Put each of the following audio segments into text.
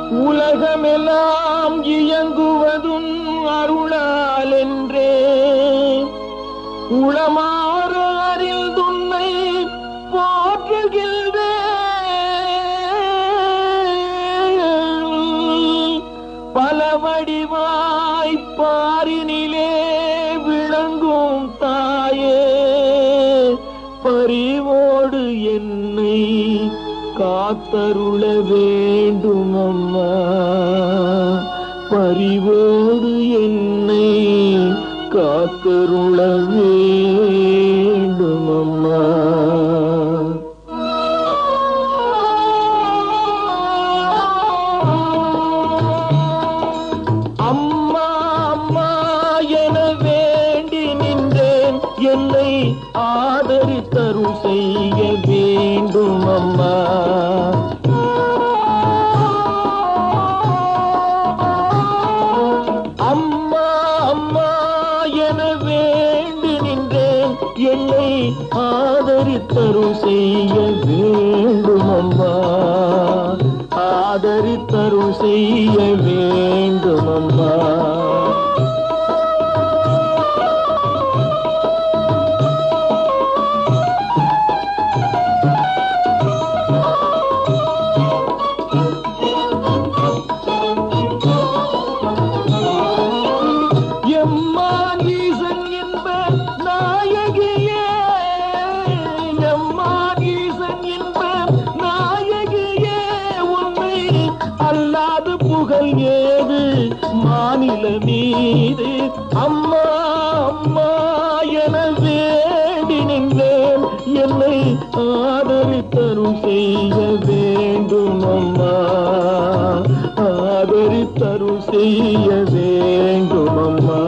உலகமெல்லாம் இயங்குவதும் அருளால் என்றே உளமாற அறிந்துன்னை போற்றுகின்றேன் பல வடிவாய் பாரினிலே விளங்கும் தாயே பரிவோடு என்னை காத்தருள வேண்டும் அம்மா பரிவோடு என்னை காத்தருள வேண்டும் அம்மா அம்மா அம்மா என வேண்டி நின்றேன் என்னை ஆதரித்தருள் செய்ய வேண்டும் அம்மா அம்மா அம்மா என வேண்டி நின்றேன் என்னை ஆதரித்தருள் செய்ய வேண்டும் அம்மா ஆதரித்தருள் செய்ய வேண்டும் அம்மா எம்மான் ஈசன் என்ப நாயகியே எம்மான் ஈசன் என்ப நாயகியே உன்னை அல்லாது புகழ் ஏது மாநில மீது அம்மா அம்மா என வேண்டி நின்றேன் என்னை ஆதரித்தருள் செய்ய வேண்டும் அம்மா ஆதரித்தருள் செய்ய வேண்டும் அம்மா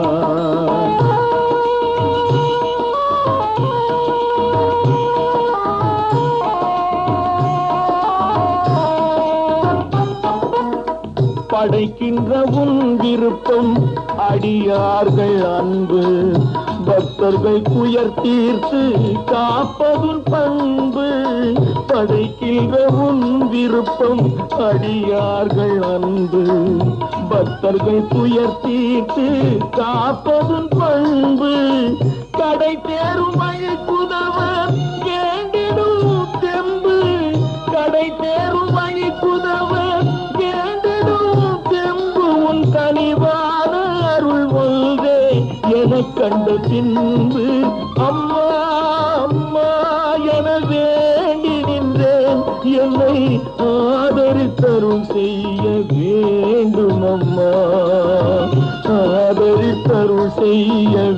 படைக்கின்ற உன் விருப்பம் அடியார்கள் அன்பு பக்தர்கள் துயர் தீர்த்து காப்பதுன் பண்பு படைக்கின்ற உன் விருப்பம் அடியார்கள் அன்பு பக்தர்கள் துயர் தீர்த்து காப்பதுன் பண்பு கடை தேரும் வழி குதவர் வேண்டிடும் தெம்பு கடை தேரும் வழி குதவர் வேண்டிடும் தெம்பு உன் கனிவான அருள் ஒன்றே எனக் கண்ட பின்பு அம்மா அம்மா என வேண்டி நின்றேன் என்னை ஆதரித்தருள் செய்ய வேண்டும் அம்மா ஆதரித்தருள் செய்ய